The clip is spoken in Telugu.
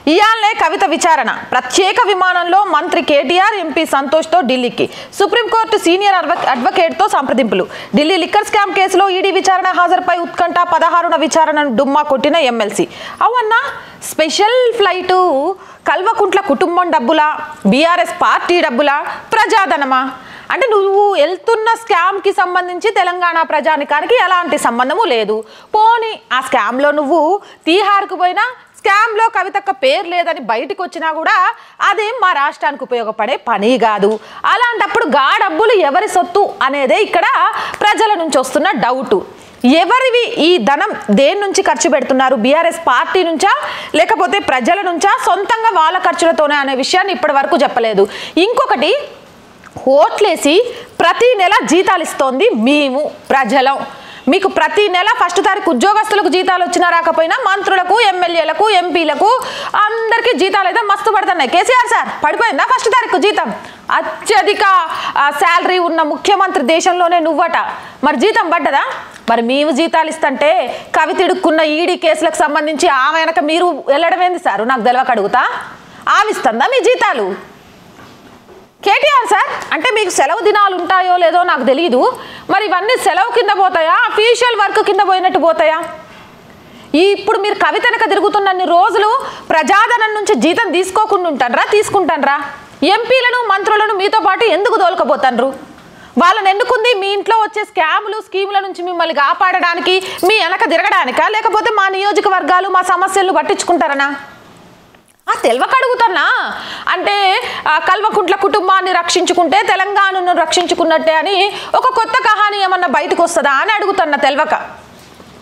ఇయాలనే కవిత విచారణ ప్రత్యేక విమానంలో మంత్రి కేటీఆర్ ఎంపీ సంతోష్తో ఢిల్లీకి సుప్రీంకోర్టు సీనియర్ అడ్వ- అడ్వకేట్తో సంప్రదింపులు ఢిల్లీ లిక్కర్ స్కామ్ కేసులో ఈడీ విచారణ హాజరుపై ఉత్కంఠ పదహారున విచారణను డుమ్మా కొట్టిన ఎమ్మెల్సీ అవునా స్పెషల్ ఫ్లైటు కల్వకుంట్ల కుటుంబం డబ్బులా బీఆర్ఎస్ పార్టీ డబ్బులా ప్రజాధనమా అంటే నువ్వు వెళ్తున్న స్కామ్కి సంబంధించి తెలంగాణ ప్రజానికానికి ఎలాంటి సంబంధము లేదు పోనీ ఆ స్కామ్లో నువ్వు తీహార్కు పోయినా స్కామ్లో కవితక్క పేరు లేదని బయటకు వచ్చినా కూడా అదేం మా రాష్ట్రానికి ఉపయోగపడే పని కాదు అలాంటప్పుడు గా డబ్బులు ఎవరి సొత్తు అనేదే ఇక్కడ ప్రజల నుంచి వస్తున్న డౌటు ఎవరివి ఈ ధనం దేని నుంచి ఖర్చు పెడుతున్నారు బీఆర్ఎస్ పార్టీ నుంచా లేకపోతే ప్రజల నుంచా సొంతంగా వాళ్ళ ఖర్చులతోనే అనే విషయాన్ని ఇప్పటి వరకు చెప్పలేదు ఇంకొకటి ఓట్లేసి ప్రతి నెల జీతాలు ఇస్తోంది మేము ప్రజలం మీకు ప్రతి నెల ఫస్ట్ తారీఖు ఉద్యోగస్తులకు జీతాలు వచ్చినా రాకపోయినా మంత్రులకు ఎమ్మెల్యేలకు ఎంపీలకు అందరికీ జీతాలు అయితే మస్తు పడుతున్నాయి కేసీఆర్ సార్ పడిపోయిందా ఫస్ట్ తారీఖు జీతం అత్యధిక శాలరీ ఉన్న ముఖ్యమంత్రి దేశంలోనే నువ్వట మరి జీతం పడ్డదా మరి మేము జీతాలు ఇస్తుంటే కవితిడుక్కున్న ఈడీ కేసులకు సంబంధించి ఆమె వెనక మీరు వెళ్ళడం ఏంది సార్ నాకు తెలియక అడుగుతా ఆమె ఇస్తుందా మీ జీతాలు కేటీఆర్ సార్ అంటే మీకు సెలవు దినాలు ఉంటాయో లేదో నాకు తెలియదు మరి ఇవన్నీ సెలవు కింద పోతాయా అఫీషియల్ వర్క్ కింద పోయినట్టు పోతాయా ఈ ఇప్పుడు మీరు కవితనక తిరుగుతున్నన్ని రోజులు ప్రజాధనం నుంచి జీతం తీసుకోకుండా ఉంటానరా తీసుకుంటానరా ఎంపీలను మంత్రులను మీతో పాటు ఎందుకు దోలుకపోతాన్రు వాళ్ళని ఎన్నుకుంది మీ ఇంట్లో వచ్చే స్కాములు స్కీముల నుంచి మిమ్మల్ని కాపాడడానికి మీ వెనక తిరగడానికా లేకపోతే మా నియోజకవర్గాలు మా సమస్యలను పట్టించుకుంటారనా ఆ తెలవక అడుగుతున్నా అంటే ఆ కల్వకుంట్ల కుటుంబాన్ని రక్షించుకుంటే తెలంగాణను రక్షించుకున్నట్టే అని ఒక కొత్త కహాని ఏమన్నా బయటకు వస్తుందా అని అడుగుతున్నా తెలవక